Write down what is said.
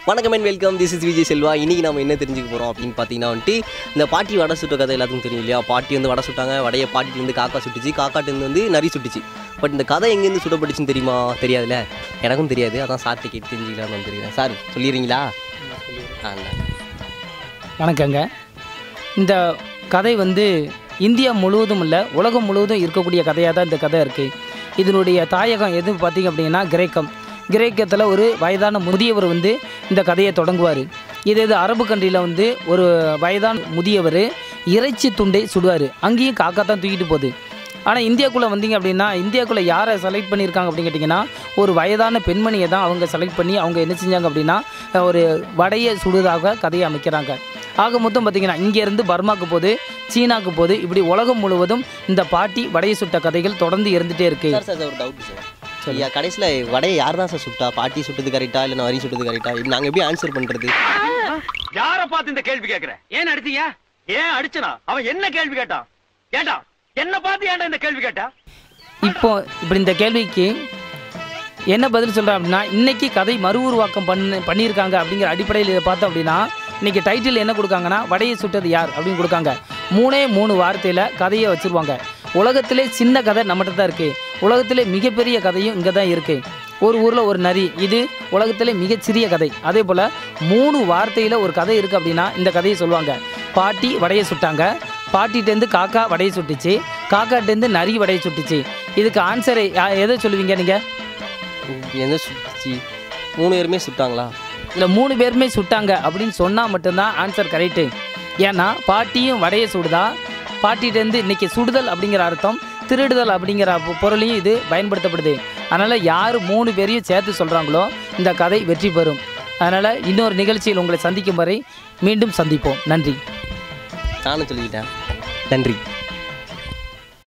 வணக்கம் and welcome this is Vijay Selva இன்னைக்கு நம்ம என்ன தெரிஞ்சுக்க போகிறோம் அப்படின்னு பார்த்தீங்கன்னா வந்துட்டு இந்த பாட்டி வடை சுட்ட கதை எல்லாத்துக்கும் தெரியும் இல்லையா பாட்டி வந்து வடை சுட்டாங்க வடையை பாட்டிலேருந்து காக்கா சுட்டுச்சு காக்காட்டிலேருந்து வந்து நரி சுட்டுச்சு பட் இந்த கதை எங்கேருந்து சுடப்பட்டுச்சுன்னு தெரியுமா தெரியாதுல்ல எனக்கும் தெரியாது அதான் சார்ட்ட கேட்டு தெரிஞ்சுக்கலாம்னு வந்துருக்கேன் சார் சொல்லிடுறீங்களா ஆ இந்தா. வணக்கங்க இந்த கதை வந்து இந்தியா முழுவதும் இல்லை உலகம் முழுவதும் இருக்கக்கூடிய கதையாக தான் இந்த கதை இருக்குது இதனுடைய தாயகம் எது பார்த்தீங்க அப்படின்னா கிரேக்கம் கிரேக்கத்தில் ஒரு வயதான முதியவர் வந்து இந்த கதையை தொடங்குவார் இதே இது அரபு கண்ட்ரியில் வந்து ஒரு வயதான முதியவர் இறைச்சி துண்டை சுடுவார் அங்கேயும் காக்கா தான் தூக்கிட்டு போகுது ஆனால் இந்தியாக்குள்ளே வந்தீங்க அப்படின்னா இந்தியாக்குள்ளே யாரை செலக்ட் பண்ணியிருக்காங்க அப்படின்னு கேட்டிங்கன்னா ஒரு வயதான பெண்மணியை தான் அவங்க செலக்ட் பண்ணி அவங்க என்ன செஞ்சாங்க அப்படின்னா அஹ், ஒரு வடையை சுடுவதாக கதையை அமைக்கிறாங்க ஆக மொத்தம் பார்த்தீங்கன்னா இங்கேருந்து பர்மாக்கு போகுது சீனாக்கு போகுது இப்படி உலகம் முழுவதும் இந்த பாட்டி வடையை சுட்ட கதைகள் தொடர்ந்து இருந்துகிட்டே இருக்குது சார் சார் சார் ஒரு டவுட் சார் ஐயா கடைசியில் வடையை யார் தான் சார் சுட்டா பாட்டி சுட்டது கரெக்டா இல்லை நான் வரி சுட்டது கரெக்டா இது நாங்கள் எப்படி ஆன்சர் பண்ணுறது யார பார்த்து இந்த கேள்வி கேக்குற ஏன் அடிச்சீங்க ஏன் அடிச்சனா அவன் என்ன கேள்வி கேட்டான் கேட்டான் என்ன பார்த்து ஏன்டா இந்த கேள்வி கேட்டா இப்போ இப்படி இந்த கேள்விக்கு என்ன பதில் சொல்கிறேன் அப்படின்னா இன்னைக்கு கதை மறு உருவாக்கம் பண்ண பண்ணியிருக்காங்க அப்படிங்கிற அடிப்படையில் இதை பார்த்தோம் அப்படின்னா இன்னைக்கு டைட்டில் என்ன கொடுக்காங்கன்னா வடையை சுட்டது யார் அப்படின்னு கொடுக்காங்க மூணே மூணு வார்த்தையில் கதையை வச்சுருவாங்க உலகத்திலே சின்ன கதை நம்மகிட்ட தான் இருக்குது உலகத்திலே மிகப்பெரிய கதையும் இங்கே தான் இருக்குது ஒரு ஊரில் ஒரு நரி இது உலகத்திலே மிகச்சிறிய கதை அதே போல் மூணு வார்த்தையில் ஒரு கதை இருக்குது அப்படின்னா இந்த கதையை சொல்லுவாங்க பாட்டி வடையை சுட்டாங்க பாட்டிகிட்டேருந்து காக்கா வடையை சுட்டுச்சு காக்காட்டேருந்து நரி வடையை சுட்டுச்சு இதுக்கு ஆன்சரை எதை சொல்லுவீங்க நீங்கள் என்ன சுட்டுச்சு மூணு பேருமே சுட்டாங்களா இதில் மூணு பேருமே சுட்டாங்க அப்படின்னு சொன்னால் மட்டும்தான் ஆன்சர் கரெக்டு ஏன்னா பாட்டியும் வடையை சுடுதா பாட்டிகிட்டேருந்து இன்னைக்கு சுடுதல் அப்படிங்கிற அர்த்தம் திருடுதல் அப்படிங்கிற பொ- பொருளையும் இது பயன்படுத்தப்படுது அதனால் யார் மூணு பேரையும் சேர்த்து சொல்கிறாங்களோ இந்த கதை வெற்றி பெறும் அதனால் இன்னொரு நிகழ்ச்சியில் உங்களை சந்திக்கும் வரை மீண்டும் சந்திப்போம் நன்றி நானும் சொல்லிக்கிட்டேன் நன்றி